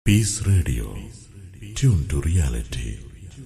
Peace Radio. Tune to reality.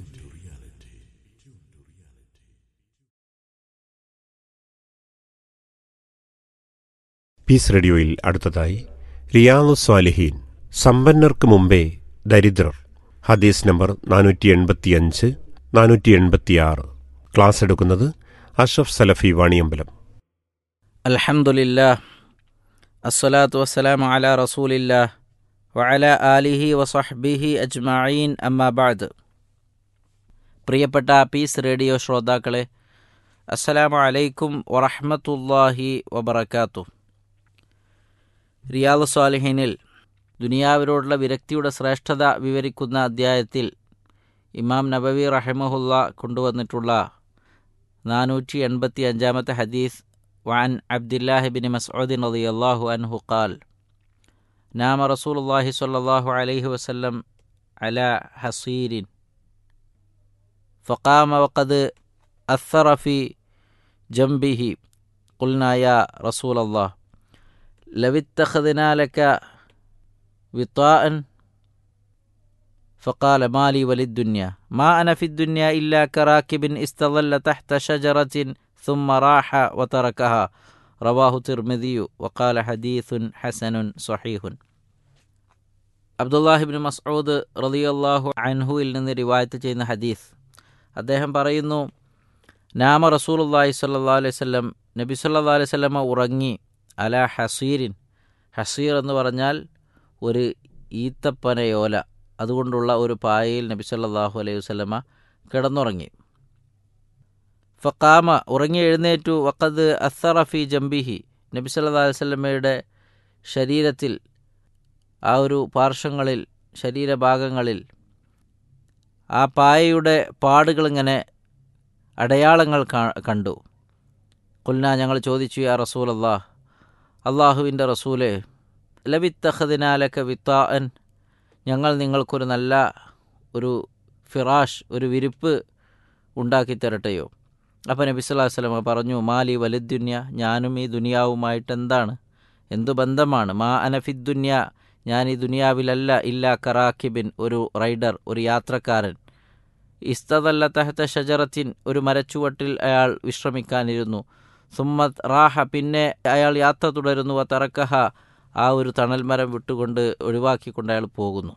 Peace റേഡിയോയിൽ അടുത്തതായി റിയാദു സ്വാലിഹീൻ സമ്പന്നർക്ക് മുമ്പേ ദരിദ്രർ ഹദീസ് നമ്പർ നാനൂറ്റി എൺപത്തിയഞ്ച് നാനൂറ്റി എൺപത്തിയാറ് ക്ലാസ് എടുക്കുന്നത് അഷ്റഫ് സലഫി വാണിയമ്പലം الحمد لله الصلاة والسلام على رسول الله وعلى آله وصحبه أجمعين أما بعد പ്രിയപ്പെട്ട പീസ് റേഡിയോ ശ്രോതാക്കളെ അസ്സലാമു അലൈക്കും വറഹ്മത്തുള്ളാഹി വബറകാത്തു റിയാദ് സ്വാലിഹീനിൽ ദുനിയാവിനോടുള്ള വിരക്തിയുടെ ശ്രേഷ്ഠത വിവരിക്കുന്ന അദ്ധ്യായത്തിൽ ഇമാം നബവി റഹിമഹുല്ല കൊണ്ടുവന്നിട്ടുള്ള നാനൂറ്റി എൺപത്തി അഞ്ചാമത്തെ ഹദീസ് وعن عبد الله بن مسعود رضي الله عنه قال نام رسول الله صلى الله عليه وسلم على حصير فقام وقد أثر في جنبه قلنا يا رسول الله لو اتخذنا لك وطاء فقال ما لي وللدنيا ما أنا في الدنيا إلا كراكب استظل تحت شجرة ثم راح وتركها رواه الترمذي وقال حديث حسن صحيح അബ്ദുല്ലാഹിബിൻ മസ്ഊദ് റളിയല്ലാഹു അൻഹുവിൽ നിന്ന് റിവായത്ത് ചെയ്യുന്ന ഹദീസ് അദ്ദേഹം പറയുന്നു നാമ റസൂലുള്ളാഹി സ്വല്ലല്ലാഹു അലൈഹി വസല്ലം നബി സല്ലല്ലാഹു അലൈഹി വസല്ലമ ഉറങ്ങി അല ഹസീരിൻ ഹസീർ എന്ന് പറഞ്ഞാൽ ഒരു ഈത്തപ്പനയോല അതുകൊണ്ടുള്ള ഒരു പായയിൽ നബി സല്ലല്ലാഹു അലൈഹി വസല്ലമ കിടന്നുറങ്ങി ഫക്കാമ ഉറങ്ങി എഴുന്നേറ്റു വക്കത് അസറഫി ജംബിഹി നബി സല്ലല്ലാഹു അലൈഹി വസല്ലമയുടെ ശരീരത്തിൽ ആ ഒരു പാർശ്വങ്ങളിൽ ശരീരഭാഗങ്ങളിൽ ആ പായയുടെ പാടുകളിങ്ങനെ അടയാളങ്ങൾ കണ്ടു കുൽന ഞങ്ങൾ ചോദിച്ചു യാ റസൂൽ അള്ളാഹ് അള്ളാഹുവിൻ്റെ റസൂലെ ലവിത്തഹദിനാലക്ക വിത്താൻ ഞങ്ങൾ നിങ്ങൾക്കൊരു നല്ല ഒരു ഫിറാഷ് ഒരു വിരിപ്പ് ഉണ്ടാക്കി തരട്ടെയോ അപ്പം നബി സ്വല്ലല്ലാഹു അലൈഹി വസല്ലം പറഞ്ഞു മാലി വലുദ്ദുന്യ ഞാനും ഈ ദുനിയാവുമായിട്ട് എന്താണ് എന്തു ബന്ധമാണ് മാ അനഫിദ്ദുന്യ ഞാൻ ഈ ദുനിയാവിലല്ല ഇല്ല കറാക്കിബിൻ ഒരു റൈഡർ ഒരു യാത്രക്കാരൻ ഇസ്തദല്ല തഹത്ത ഷജറത്തിൻ ഒരു മരച്ചുവട്ടിൽ അയാൾ വിശ്രമിക്കാനിരുന്നു സുമ്മത് റാഹ പിന്നെ അയാൾ യാത്ര തുടരുന്നു തറക്കഹ ആ ഒരു തണൽ മരം വിട്ടുകൊണ്ട് ഒഴിവാക്കിക്കൊണ്ട് അയാൾ പോകുന്നു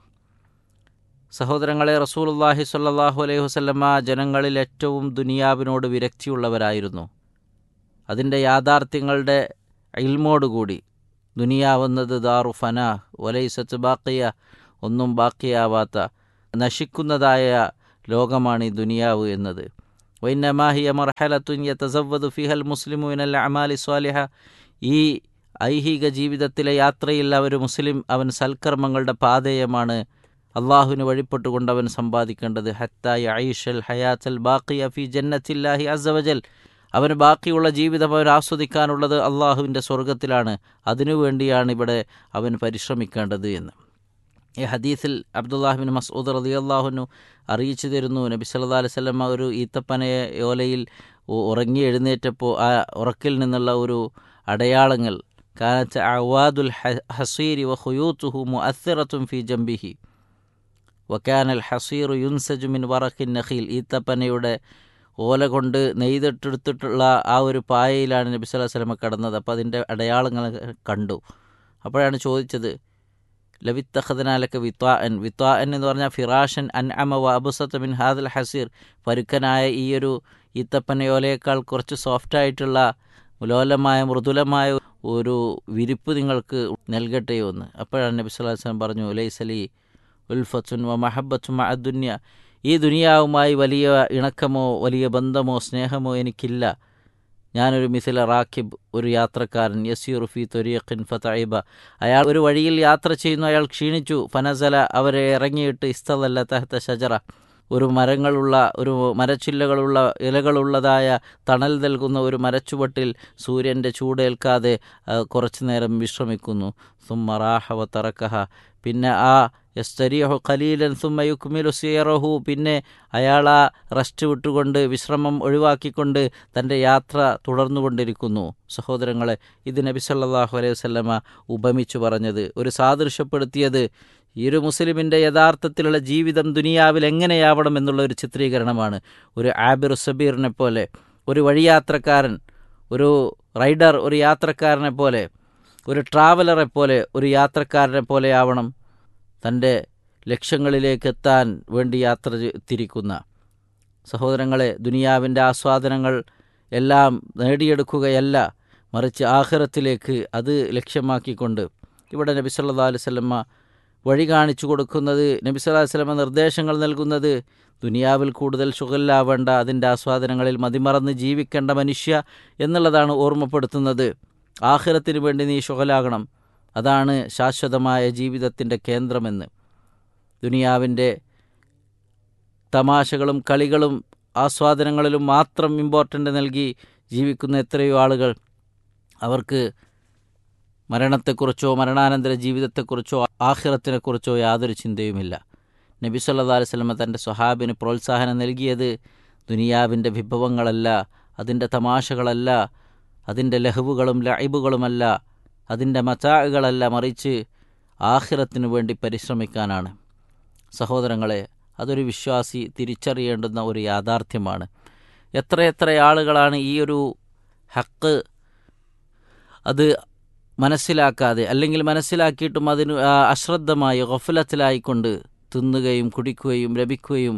സഹോദരങ്ങളെ റസൂലുല്ലാഹി സ്വല്ലല്ലാഹു അലൈഹി വസല്ലമ ജനങ്ങളിൽ ഏറ്റവും ദുനിയാവിനോട് വിരക്തിയുള്ളവരായിരുന്നു അതിൻ്റെ യാഥാർത്ഥ്യങ്ങളുടെ ഇൽമോടുകൂടി ദുനിയാവുന്നത് ദാറു ഫന വലൈസത്ത് ബാക്കിയ ഒന്നും ബാക്കിയാവാത്ത നശിക്കുന്നതായ ലോകമാണ് ഈ ദുനിയാവ് എന്നത് വൈനമാഹിയ മർഹലത്തുൻ യതസവ്വദു ഫിഹൽ മുസ്ലിമു മിനൽ അമാലി സ്വാലിഹ ഈ ഐഹിക ജീവിതത്തിലെ യാത്രയിൽ അവർ മുസ്ലിം അവൻ സൽക്കർമ്മങ്ങളുടെ പാതയമാണ് അള്ളാഹുവിന് വഴിപ്പെട്ടുകൊണ്ട് അവൻ സമ്പാദിക്കേണ്ടത് ഹത്തായി ഐഷൽ ഹയാത്തൽ ബാക്കിയ ഫി ജന്നത്തില്ലാഹി അസവജൽ അവന് ബാക്കിയുള്ള ജീവിതം അവൻ ആസ്വദിക്കാനുള്ളത് അള്ളാഹുവിൻ്റെ സ്വർഗത്തിലാണ് അതിനുവേണ്ടിയാണ് ഇവിടെ അവൻ പരിശ്രമിക്കേണ്ടത് എന്ന് ഈ ഹദീസിൽ അബ്ദുല്ലാഹിബിൻ മസൂദ് റതി അള്ളാഹുനു അറിയിച്ചു തരുന്നു നബി സല്ലാ അലൈഹി സ്വലമ ഒരു ഈത്തപ്പനയെ ഓലയിൽ ഉറങ്ങി എഴുന്നേറ്റപ്പോൾ ആ ഉറക്കിൽ നിന്നുള്ള ഒരു അടയാളങ്ങൾ കാനത്ത് അവാദുൽ ഹസീരി വ ഹുയൂത്തുഹു മുഅസ്സിറത്തും ഫി ജംബിഹി വക്കാനൽ ഹസീർ യുൻസജുമിൻ വറഖിൻ നഖീൽ ഈത്തപ്പനയുടെ ഓല കൊണ്ട് നെയ്തെട്ടെടുത്തിട്ടുള്ള ആ ഒരു പായയിലാണ് നബി സ്വല്ലല്ലാഹു അലൈഹി വസല്ലം കടന്നത് അപ്പോൾ അതിൻ്റെ അടയാളങ്ങൾ കണ്ടു അപ്പോഴാണ് ചോദിച്ചത് ലവിത്തഹദനാലൊക്കെ വിത്വാൻ വിത്വാൻ എന്ന് പറഞ്ഞാൽ ഫിറാഷൻ അൻ അമ വ അബുസത്ത് മിൻ ഹാദൽ ഹസീർ പരുക്കനായ ഈ ഒരു ഈത്തപ്പനയോലയേക്കാൾ കുറച്ച് സോഫ്റ്റായിട്ടുള്ള ലോലമായ മൃദുലമായ ഒരു വിരിപ്പ് നിങ്ങൾക്ക് നൽകട്ടെയോ എന്ന് അപ്പോഴാണ് നബി സ്വല്ലല്ലാഹു അലൈഹി വസല്ലം പറഞ്ഞു ലൈസലി ഉൽഫത്തുൻ വ മഹബത്തും അദ്ദുന്യ ഈ ദുനിയാവുമായി വലിയ ഇണക്കമോ വലിയ ബന്ധമോ സ്നേഹമോ എനിക്കില്ല ഞാനൊരു മിസില റാക്കിബ് ഒരു യാത്രക്കാരൻ യസീറുഫി തൊരിയഖിൻ ഫതൈബ അയാൾ ഒരു വഴിയിൽ യാത്ര ചെയ്യുന്നു അയാൾ ക്ഷീണിച്ചു ഫനസല അവരെ ഇറങ്ങിയിട്ട് ഇസ്തലല്ല തഹത്ത ഷജറ ഒരു മരങ്ങളുള്ള ഒരു മരച്ചില്ലകളുള്ള ഇലകളുള്ളതായ തണൽ നൽകുന്ന ഒരു മരച്ചുവട്ടിൽ സൂര്യൻ്റെ ചൂടേൽക്കാതെ കുറച്ചു നേരം വിശ്രമിക്കുന്നു സുമ്മറാഹവ തറക്കഹ പിന്നെ ആ യസ്തരിയഹു ഖലീലൻ സുമ്മയുക്കുമിലു സിയറഹു പിന്നെ അയാൾ ആ റെസ്റ്റ് വിട്ടുകൊണ്ട് വിശ്രമം ഒഴിവാക്കിക്കൊണ്ട് തൻ്റെ യാത്ര തുടർന്നുകൊണ്ടിരിക്കുന്നു സഹോദരങ്ങളെ ഇത് നബി സല്ലല്ലാഹു അലൈഹി വസല്ലമ ഉപമിച്ചു പറഞ്ഞത് ഒരു സാദൃശ്യപ്പെടുത്തിയത് ഈ ഒരു മുസ്ലിമിൻ്റെ യഥാർത്ഥത്തിലുള്ള ജീവിതം ദുനിയാവിൽ എങ്ങനെയാവണം എന്നുള്ള ഒരു ചിത്രീകരണമാണ് ഒരു ആബിർ സബീറിനെ പോലെ ഒരു വഴിയാത്രക്കാരൻ ഒരു റൈഡർ ഒരു യാത്രക്കാരനെ പോലെ ഒരു ട്രാവലറെ പോലെ ഒരു യാത്രക്കാരനെ പോലെ ആവണം തൻ്റെ ലക്ഷ്യങ്ങളിലേക്ക് എത്താൻ വേണ്ടി യാത്ര ചെ- തിരിക്കുന്ന സഹോദരങ്ങളെ ദുനിയാവിൻ്റെ ആസ്വാദനങ്ങൾ എല്ലാം നേടിയെടുക്കുകയല്ല മറിച്ച് ആഖിറത്തിലേക്ക് അത് ലക്ഷ്യമാക്കിക്കൊണ്ട് ഇവിടെ നബി സല്ലാ അലുസല്ലമ്മ വഴി കാണിച്ചു കൊടുക്കുന്നത് നബി സല്ലാ വല്ലമ നിർദ്ദേശങ്ങൾ നൽകുന്നത് ദുനിയാവിൽ കൂടുതൽ സുഖല്ലാവേണ്ട അതിൻ്റെ ആസ്വാദനങ്ങളിൽ മതിമറന്ന് ജീവിക്കേണ്ട മനുഷ്യ എന്നുള്ളതാണ് ഓർമ്മപ്പെടുത്തുന്നത് ആഖിറത്തിന് വേണ്ടി നീ ശുഹലാകണം അതാണ് ശാശ്വതമായ ജീവിതത്തിൻ്റെ കേന്ദ്രമെന്ന് ദുനിയാവിൻ്റെ തമാശകളും കളികളും ആസ്വാദനങ്ങളിലും മാത്രം ഇമ്പോർട്ടൻ്റ് നൽകി ജീവിക്കുന്ന എത്രയോ ആളുകൾ അവർക്ക് മരണത്തെക്കുറിച്ചോ മരണാനന്തര ജീവിതത്തെക്കുറിച്ചോ ആഹിറത്തിനെക്കുറിച്ചോ യാതൊരു ചിന്തയുമില്ല നബി സല്ലാ അലുവല്ലമ തൻ്റെ സ്വഹാബിന് പ്രോത്സാഹനം നൽകിയത് ദുനിയാവിൻ്റെ വിഭവങ്ങളല്ല അതിൻ്റെ തമാശകളല്ല അതിൻ്റെ ലഹവുകളും ലൈബുകളുമല്ല അതിൻ്റെ മച്ചാകളല്ല മറിച്ച് ആഹിറത്തിനു വേണ്ടി പരിശ്രമിക്കാനാണ് സഹോദരങ്ങളെ അതൊരു വിശ്വാസി തിരിച്ചറിയേണ്ടുന്ന ഒരു യാഥാർത്ഥ്യമാണ് എത്രയെത്ര ആളുകളാണ് ഈ ഒരു ഹക്ക് അത് മനസ്സിലാക്കാതെ അല്ലെങ്കിൽ മനസ്സിലാക്കിയിട്ടും അതിന് ആ, അശ്രദ്ധമായി ഗഫലത്തിലായിക്കൊണ്ട് തിന്നുകയും കുടിക്കുകയും ലഭിക്കുകയും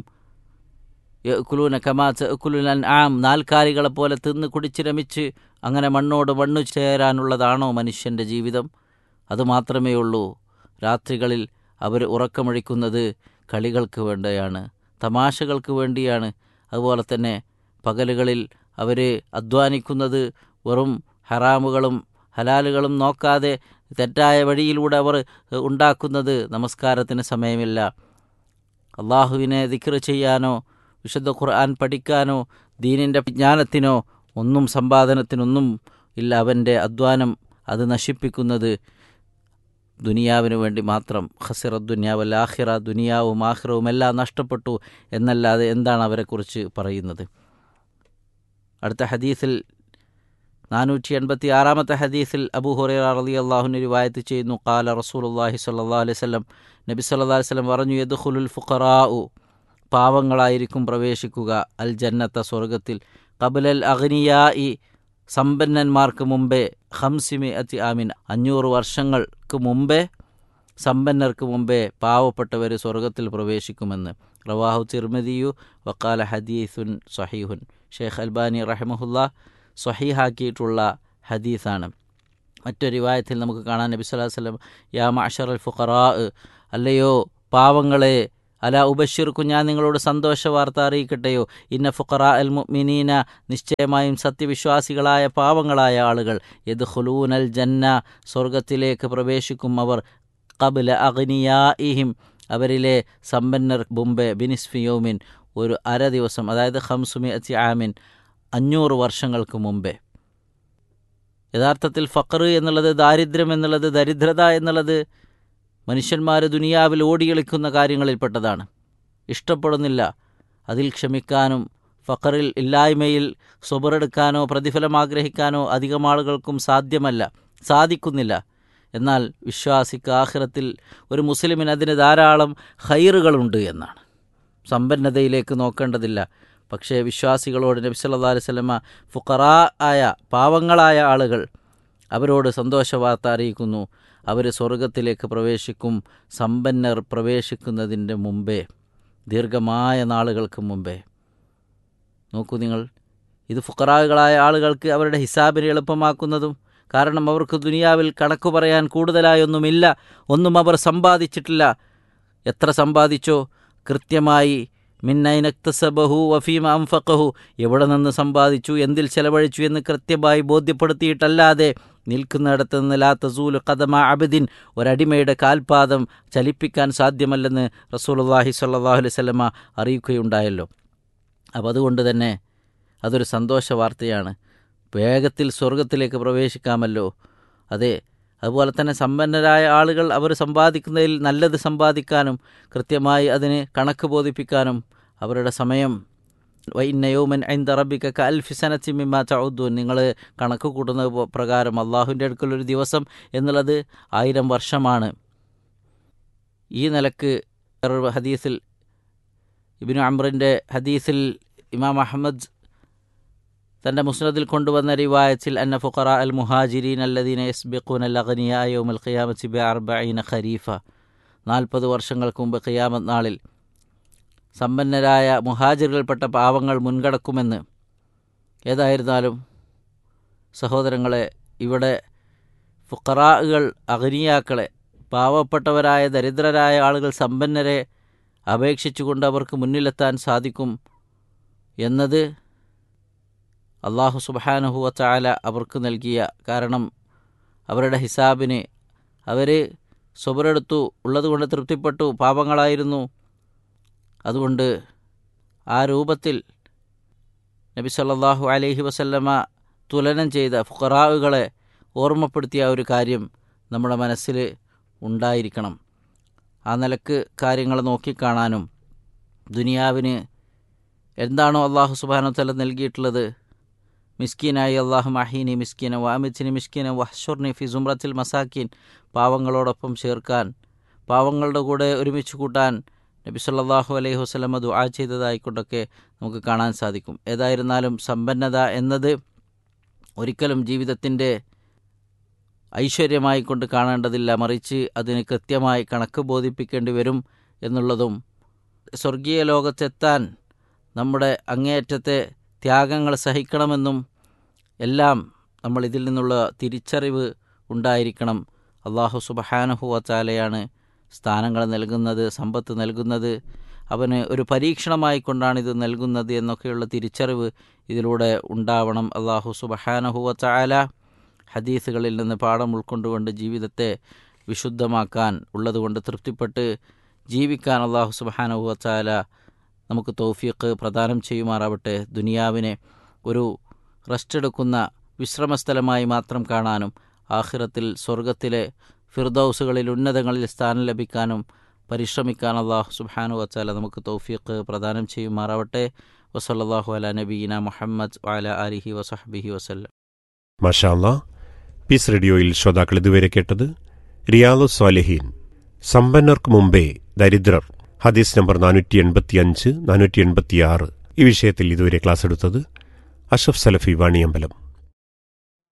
കുലൂന കമാച്ച് കുലുലൻ ആം നാൽക്കാലികളെ പോലെ തിന്ന് കുടിച്ച് രമിച്ച് അങ്ങനെ മണ്ണോട് മണ്ണു ചേരാനുള്ളതാണോ മനുഷ്യൻ്റെ ജീവിതം അതുമാത്രമേ ഉള്ളൂ രാത്രികളിൽ അവർ ഉറക്കമൊഴിക്കുന്നത് കളികൾക്ക് വേണ്ടിയാണ് തമാശകൾക്ക് വേണ്ടിയാണ് അതുപോലെ തന്നെ പകലുകളിൽ അവർ അധ്വാനിക്കുന്നത് വെറും ഹറാമുകളും ഹലാലുകളും നോക്കാതെ തെറ്റായ വഴിയിലൂടെ അവർ ഉണ്ടാക്കുന്നത് നമസ്കാരത്തിന് സമയമില്ല അള്ളാഹുവിനെ ദിക്ർ ചെയ്യാനോ വിശുദ്ധ ഖുർആൻ പഠിക്കാനോ ദീനിൻ്റെ ജ്ഞാനത്തിനോ ഒന്നും സമ്പാദനത്തിനൊന്നും ഇല്ല അവൻ്റെ അധ്വാനം അത് നശിപ്പിക്കുന്നത് ദുനിയാവിന് വേണ്ടി മാത്രം ഖസിറ ദുനിയാവൽ ആഹിറ ദുനിയാവും ആഹിറവും എല്ലാം നഷ്ടപ്പെട്ടു എന്നല്ലാതെ എന്താണ് അവരെക്കുറിച്ച് പറയുന്നത് അടുത്ത ഹദീസിൽ നാനൂറ്റി എൺപത്തി ആറാമത്തെ ഹദീസിൽ അബു ഹുറൈറ റളി അള്ളാഹുവിന് റിവായത്ത് ചെയ്യുന്നു കാല റസൂലുള്ളാഹി സ്വല്ലല്ലാഹു അലൈഹി വസല്ലം നബി സല്ലല്ലാഹു അലൈഹി വസല്ലം പറഞ്ഞു യദ്ഖുലുൽ ഫുഖറാഉ പാവങ്ങളായിരിക്കും പ്രവേശിക്കുക അൽ ജന്നത്ത സ്വർഗത്തിൽ കബലൽ അഗ്നിയായി സമ്പന്നന്മാർക്ക് മുമ്പേ ഹംസിമി അത്തി ആമിൻ അഞ്ഞൂറ് വർഷങ്ങൾക്ക് മുമ്പേ സമ്പന്നർക്ക് മുമ്പേ പാവപ്പെട്ടവർ സ്വർഗത്തിൽ പ്രവേശിക്കുമെന്ന് റവാഹു തിർമദിയു വക്കാല ഹദീസുൻ സഹീഹുൻ ഷെയ്ഖ് അൽബാനി റഹ്മഹുല്ല സ്വഹീഹാക്കിയിട്ടുള്ള ഹദീസാണ് മറ്റൊരു റിവായത്തിൽ നമുക്ക് കാണാൻ നബി സ്വല്ലല്ലാഹു അലൈഹി വസല്ലം യാ മഅഷർ അൽ ഫുഖറാ അല്ലയോ പാവങ്ങളെ അല ഉബഷിർക്കു ഞാൻ നിങ്ങളോട് സന്തോഷ വാർത്ത അറിയിക്കട്ടെയോ ഇന്ന ഫുഖറ അൽ മുഅ്മിനീന നിശ്ചയമായും സത്യവിശ്വാസികളായ പാവങ്ങളായ ആളുകൾ യത് ഹുലൂനൽ ജന്ന സ്വർഗത്തിലേക്ക് പ്രവേശിക്കും അവർ കബല അഗ്നിയായിഹിം അവരിലെ സമ്പന്നർ മുമ്പേ ബിനിസ്ഫിയോമിൻ ഒരു അര ദിവസം അതായത് ഹംസുമി അത്തി ആമിൻ അഞ്ഞൂറ് വർഷങ്ങൾക്ക് മുമ്പേ യഥാർത്ഥത്തിൽ ഫക്കർ എന്നുള്ളത് ദാരിദ്ര്യം എന്നുള്ളത് ദരിദ്രത എന്നുള്ളത് മനുഷ്യന്മാർ ദുനിയാവിൽ ഓടികളിക്കുന്ന കാര്യങ്ങളിൽപ്പെട്ടതാണ് ഇഷ്ടപ്പെടുന്നില്ല അതിൽ ക്ഷമിക്കാനും ഫക്കറിൽ ഇല്ലായ്മയിൽ സ്വബറെടുക്കാനോ പ്രതിഫലം ആഗ്രഹിക്കാനോ അധികം ആളുകൾക്കും സാധ്യമല്ല സാധിക്കുന്നില്ല എന്നാൽ വിശ്വാസിക്ക് ആഖിറത്തിൽ ഒരു മുസ്ലിമിന് അതിന് ധാരാളം ഹൈറുകളുണ്ട് എന്നാണ് സമ്പന്നതയിലേക്ക് നോക്കേണ്ടതില്ല പക്ഷേ വിശ്വാസികളോട് നബി സല്ലല്ലാഹു അലൈഹി വസല്ലമ ഫുഖറാ ആയ പാവങ്ങളായ ആളുകൾ അവരോട് സന്തോഷവാർത്ത അറിയിക്കുന്നു അവർ സ്വർഗത്തിലേക്ക് പ്രവേശിക്കും സമ്പന്നർ പ്രവേശിക്കുന്നതിൻ്റെ മുമ്പേ ദീർഘമായ നാളുകൾക്ക് മുമ്പേ നോക്കൂ നിങ്ങൾ ഇത് ഫുക്കറാകളായ ആളുകൾക്ക് അവരുടെ ഹിസാബിനെ എളുപ്പമാക്കുന്നതും കാരണം അവർക്ക് ദുനിയാവിൽ കണക്ക് പറയാൻ കൂടുതലായൊന്നുമില്ല ഒന്നും അവർ സമ്പാദിച്ചിട്ടില്ല എത്ര സമ്പാദിച്ചോ കൃത്യമായി മിന്നൈനക്തസബഹു വഫീമ അംഫക്കഹു എവിടെ നിന്ന് സമ്പാദിച്ചു എന്തിൽ ചെലവഴിച്ചു എന്ന് കൃത്യമായി ബോധ്യപ്പെടുത്തിയിട്ടല്ലാതെ നിൽക്കുന്നിടത്ത് നിന്ന് ലാ തസൂല് കദമ അബദിൻ ഒരടിമയുടെ കാൽപാദം ചലിപ്പിക്കാൻ സാധ്യമല്ലെന്ന് റസൂലുള്ളാഹി സ്വല്ലല്ലാഹു അലൈഹി വസല്ലമ അറിയിക്കുകയുണ്ടായല്ലോ അപ്പോൾ അതുകൊണ്ട് തന്നെ അതൊരു സന്തോഷ വാർത്തയാണ് വേഗത്തിൽ സ്വർഗത്തിലേക്ക് പ്രവേശിക്കാമല്ലോ അതെ അതുപോലെ തന്നെ സമ്പന്നരായ ആളുകൾ അവർ സമ്പാദിക്കുന്നതിൽ നല്ലത് സമ്പാദിക്കാനും കൃത്യമായി അതിന് കണക്ക് ബോധിപ്പിക്കാനും അവരുടെ സമയം വൈന്നയോമൻ ഐന്ദ റബിക്ക അൽഫിസനത്തി മിമ്മ ചൗദ്ദൂൻ നിങ്ങൾ കണക്ക് കൂട്ടുന്നത് പോ- പ്രകാരം അള്ളാഹുവിൻ്റെ അടുക്കൽ ഒരു ദിവസം എന്നുള്ളത് ആയിരം വർഷമാണ് ഈ നിലക്ക് വേറൊരു ഹദീസിൽ ഇബിനു അമ്രിൻ്റെ ഹദീസിൽ ഇമാം അഹമ്മദ് തൻ്റെ മുസ്നദിൽ കൊണ്ടുവന്ന റിവായത്തിൽ അന്ന ഫുഖറ അൽ മുഹാജിരീൻ അല്ലദീന യസ്ബിഖൂൻ അൽ അഗ്നിയായോമൽ ഖിയാമത്തി ബി അർബഈന ഖരീഫ നാൽപ്പത് വർഷങ്ങൾക്ക് മുമ്പ് ഖിയാമത്ത് നാളിൽ സമ്പന്നരായ മുഹാജിറുകൾപ്പെട്ട പാവങ്ങൾ മുൻകടക്കുമെന്ന് ഏതായിരുന്നാലും സഹോദരങ്ങളെ ഇവിടെ ഫുഖറാകൾ അഗ്നിയാക്കളെ പാവപ്പെട്ടവരായ ദരിദ്രരായ ആളുകൾ സമ്പന്നരെ അപേക്ഷിച്ചുകൊണ്ട് അവർക്ക് മുന്നിലെത്താൻ സാധിക്കും എന്നത് അള്ളാഹു സുബാനഹുവ ചാല അവർക്ക് നൽകിയ കാരണം അവരുടെ ഹിസാബിന് അവർ സ്വബരെടുത്തു ഉള്ളതുകൊണ്ട് തൃപ്തിപ്പെട്ടു പാപങ്ങളായിരുന്നു അതുകൊണ്ട് ആ രൂപത്തിൽ നബി സല്ലാഹു അലൈഹി വസല്ലമ തുലനം ചെയ്ത ഫുഖറാവുകളെ ഓർമ്മപ്പെടുത്തിയ ഒരു കാര്യം നമ്മുടെ മനസ്സിൽ ഉണ്ടായിരിക്കണം ആ നിലക്ക് കാര്യങ്ങൾ നോക്കിക്കാണാനും ദുനിയാവിന് എന്താണോ അള്ളാഹു സുബാനു തല നൽകിയിട്ടുള്ളത് മിസ്കീനായി അള്ളാഹു മഹീനി മിസ്കീന വാമിച്ചിനി മിസ്കീന വഹ്ഷുർനി ഫി സുമ്രത്തിൽ മസാക്കീൻ പാവങ്ങളോടൊപ്പം ചേർക്കാൻ പാവങ്ങളുടെ കൂടെ ഒരുമിച്ച് കൂട്ടാൻ നബി സല്ലാഹു അലൈഹി വസ്ലമ ദുആ ചെയ്തതായിക്കൊണ്ടൊക്കെ നമുക്ക് കാണാൻ സാധിക്കും ഏതായിരുന്നാലും സമ്പന്നത എന്നത് ഒരിക്കലും ജീവിതത്തിൻ്റെ ഐശ്വര്യമായി കൊണ്ട് കാണേണ്ടതില്ല മറിച്ച് അതിന് കൃത്യമായി കണക്ക് ബോധിപ്പിക്കേണ്ടി വരും എന്നുള്ളതും സ്വർഗീയ ലോകത്തെത്താൻ നമ്മുടെ അങ്ങേയറ്റത്തെ ത്യാഗങ്ങൾ സഹിക്കണമെന്നും എല്ലാം നമ്മൾ ഇതിൽ നിന്നുള്ള തിരിച്ചറിവ് ഉണ്ടായിരിക്കണം അള്ളാഹു സുബഹാനഹുവച്ചാലയാണ് സ്ഥാനങ്ങൾ നൽകുന്നത് സമ്പത്ത് നൽകുന്നത് അവന് ഒരു പരീക്ഷണമായി കൊണ്ടാണ് ഇത് നൽകുന്നത് എന്നൊക്കെയുള്ള തിരിച്ചറിവ് ഇതിലൂടെ ഉണ്ടാവണം അള്ളാഹു സുബഹാനഹുവച്ചാല ഹദീസുകളിൽ നിന്ന് പാഠം ഉൾക്കൊണ്ടുകൊണ്ട് ജീവിതത്തെ വിശുദ്ധമാക്കാൻ ഉള്ളതുകൊണ്ട് തൃപ്തിപ്പെട്ട് ജീവിക്കാൻ അള്ളാഹു സുബഹാനഹുവച്ചാല നമുക്ക് തൗഫീഖ് പ്രദാനം ചെയ്യുമാറാവട്ടെ ദുനിയാവിനെ ഒരു റെസ്റ്റ് എടുക്കുന്ന വിശ്രമസ്ഥലമായി മാത്രം കാണാനും ആഖിറത്തിൽ സ്വർഗത്തിലെ ഫിർദൌസുകളിൽ ഉന്നതങ്ങളിൽ സ്ഥാനം ലഭിക്കാനും പരിശ്രമിക്കാൻ അള്ളാഹു സുബാനു വച്ചാല നമുക്ക് തൗഫീഖ് പ്രദാനം ചെയ്യുമാറാവട്ടെ വസല്ലാഹു അല നബീന മുഹമ്മദ് വാല അലിഹി വസഹബിഹി വസല്ലം മഷാല്ല പീസ് റേഡിയോയിൽ ശ്രോതാക്കൾ ഇതുവരെ കേട്ടത് റിയാദു സ്വാലിഹീൻ സമ്പന്നർക്ക് മുമ്പേ ദരിദ്രർ ഹദീസ് നമ്പർ നാനൂറ്റി എൺപത്തിയഞ്ച് നാനൂറ്റി എൺപത്തിയാറ് ഈ വിഷയത്തിൽ ഇതുവരെ ക്ലാസ് എടുത്തത് അഷഫ് സലഫി വാണിയമ്പലം